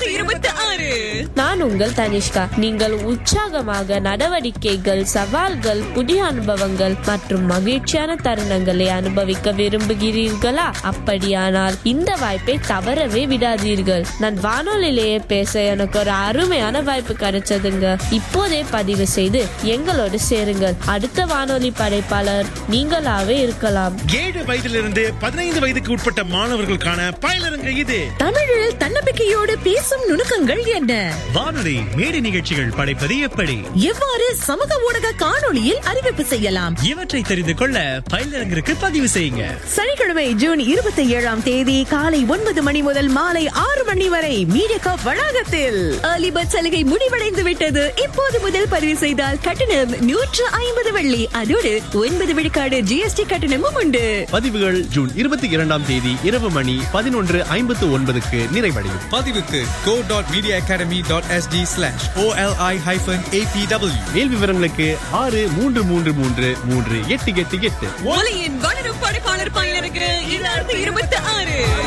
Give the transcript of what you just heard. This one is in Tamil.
ஈராயிரத்து இருபத்தி ஆறு நான் உங்கள் தனிஷ்கா நீங்கள் உற்சாகமாக நடவடிக்கைகள் சவால்கள் புதிய அனுபவங்கள் மற்றும் மகிழ்ச்சியான தருணங்களை அனுபவிக்க விரும்புகிறீர்களா அப்படியானால் இந்த வாய்ப்பை தவறவே விடாதீர்கள் நான் வானொலியிலேயே பேச எனக்கு ஒரு அருமையான வாய்ப்பு கிடைச்சதுங்க இப்போதே பதிவு செய்து எங்களோடு சேருங்கள் அடுத்த வானொலி படைப்பாளர் நீங்களாவே இருக்கலாம் ஏழு வயதிலிருந்து பதினைந்து வயதுக்கு உட்பட்ட மாணவர்களுக்கான பயிலரங்கு இது தமிழில் தன்னம்பிக்கையோடு பேசும் நுணுக்கங்கள் என்ன வானொலி மேடை நிகழ்ச்சிகள் படைப்பது எப்படி எவ்வாறு சமூக ஊடக காணொளியில் அறிவிப்பு செய்யலாம் இவற்றை தெரிந்து கொள்ள பயிலரங்கிற்கு பதிவு செய்யுங்க சனிக்கிழமை ஜூன் இருபத்தி ஏழாம் தேதி காலை ஒன்பது மணி முதல் மாலை ஆறு மணி வரை மீடியா காப் வளாகத்தில் அலிபத் சலுகை முடிவடைந்து விட்டது இப்போது முதல் பதிவு செய்தால் கட்டணம் நூற்று ஐம்பது வெள்ளி அதோடு ஒன்பது விழுக்காடு ஜிஎஸ்டி கட்டணமும் உண்டு பதிவுகள் ஜூன் இருபத்தி இரண்டாம் தேதி இரவு மணி பதினொன்று ஐம்பத்து ஒன்பதுக்கு நிறைவடையும் பதிவுக்கு go.mediaacademy.sd slash OLI hyphen APW. மேல் விவரங்களுக்கு ஆறு மூன்று மூன்று மூன்று மூன்று எட்டு எட்டு எட்டு ஒலியின் வளரும் படைப்பாளர் பயிலருக்கு இரண்டாயிரத்தி இருபத்தி ஆறு